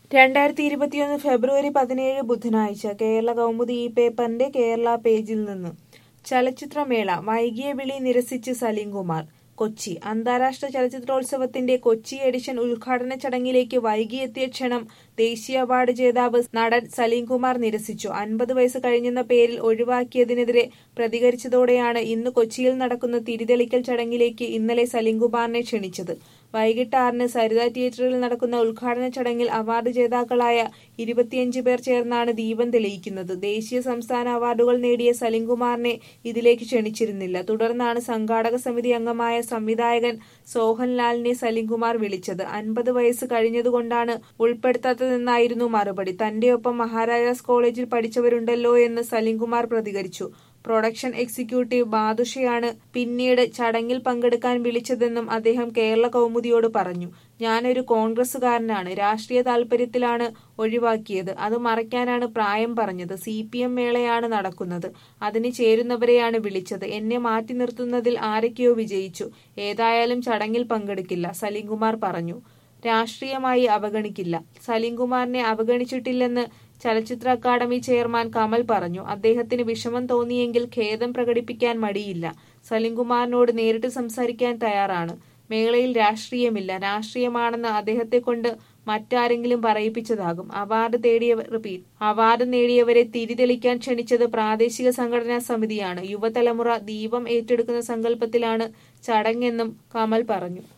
രണ്ടായിരത്തി ഇരുപത്തിയൊന്ന് ഫെബ്രുവരി പതിനേഴ് ബുധനാഴ്ച കേരള കൗമുദി ഈ പേപ്പറിന്റെ കേരള പേജിൽ നിന്ന് ചലച്ചിത്രമേള വൈകിയ വിളി നിരസിച്ച് സലീംകുമാർ കൊച്ചി അന്താരാഷ്ട്ര ചലച്ചിത്രോത്സവത്തിന്റെ കൊച്ചി എഡിഷൻ ഉദ്ഘാടന ചടങ്ങിലേക്ക് വൈകിയെത്തിയ ക്ഷണം ദേശീയ അവാർഡ് ജേതാവ് നടൻ സലീംകുമാർ നിരസിച്ചു അൻപത് വയസ്സ് കഴിഞ്ഞെന്ന പേരിൽ ഒഴിവാക്കിയതിനെതിരെ പ്രതികരിച്ചതോടെയാണ് ഇന്ന് കൊച്ചിയിൽ നടക്കുന്ന തിരിതെളിക്കൽ ചടങ്ങിലേക്ക് ഇന്നലെ സലീംകുമാറിനെ ക്ഷണിച്ചത് വൈകിട്ട് ആറിന് സരിത തിയേറ്ററിൽ നടക്കുന്ന ഉദ്ഘാടന ചടങ്ങിൽ അവാർഡ് ജേതാക്കളായ ഇരുപത്തിയഞ്ച് പേർ ചേർന്നാണ് ദീപം തെളിയിക്കുന്നത് ദേശീയ സംസ്ഥാന അവാർഡുകൾ നേടിയ സലിംകുമാറിനെ ഇതിലേക്ക് ക്ഷണിച്ചിരുന്നില്ല തുടർന്നാണ് സംഘാടക സമിതി അംഗമായ സംവിധായകൻ സോഹൻലാലിനെ സലിംകുമാർ വിളിച്ചത് അൻപത് വയസ്സ് കഴിഞ്ഞതുകൊണ്ടാണ് ഉൾപ്പെടുത്താത്തതെന്നായിരുന്നു മറുപടി തന്റെ ഒപ്പം മഹാരാജാസ് കോളേജിൽ പഠിച്ചവരുണ്ടല്ലോ എന്ന് സലിംകുമാർ പ്രതികരിച്ചു പ്രൊഡക്ഷൻ എക്സിക്യൂട്ടീവ് ബാദുഷയാണ് പിന്നീട് ചടങ്ങിൽ പങ്കെടുക്കാൻ വിളിച്ചതെന്നും അദ്ദേഹം കേരള കൗമുദിയോട് പറഞ്ഞു ഞാനൊരു കോൺഗ്രസുകാരനാണ് രാഷ്ട്രീയ താൽപര്യത്തിലാണ് ഒഴിവാക്കിയത് അത് മറയ്ക്കാനാണ് പ്രായം പറഞ്ഞത് സി പി എം മേളയാണ് നടക്കുന്നത് അതിന് ചേരുന്നവരെയാണ് വിളിച്ചത് എന്നെ മാറ്റി നിർത്തുന്നതിൽ ആരൊക്കെയോ വിജയിച്ചു ഏതായാലും ചടങ്ങിൽ പങ്കെടുക്കില്ല സലീംകുമാർ പറഞ്ഞു രാഷ്ട്രീയമായി അവഗണിക്കില്ല സലീംകുമാറിനെ അവഗണിച്ചിട്ടില്ലെന്ന് ചലച്ചിത്ര അക്കാദമി ചെയർമാൻ കമൽ പറഞ്ഞു അദ്ദേഹത്തിന് വിഷമം തോന്നിയെങ്കിൽ ഖേദം പ്രകടിപ്പിക്കാൻ മടിയില്ല സലീംകുമാറിനോട് നേരിട്ട് സംസാരിക്കാൻ തയ്യാറാണ് മേളയിൽ രാഷ്ട്രീയമില്ല രാഷ്ട്രീയമാണെന്ന് അദ്ദേഹത്തെ കൊണ്ട് മറ്റാരെങ്കിലും പറയിപ്പിച്ചതാകും അവാർഡ് തേടിയവർ റിപ്പീറ്റ് അവാർഡ് നേടിയവരെ തിരിതെളിക്കാൻ ക്ഷണിച്ചത് പ്രാദേശിക സംഘടനാ സമിതിയാണ് യുവതലമുറ ദീപം ഏറ്റെടുക്കുന്ന സങ്കല്പത്തിലാണ് ചടങ്ങെന്നും കമൽ പറഞ്ഞു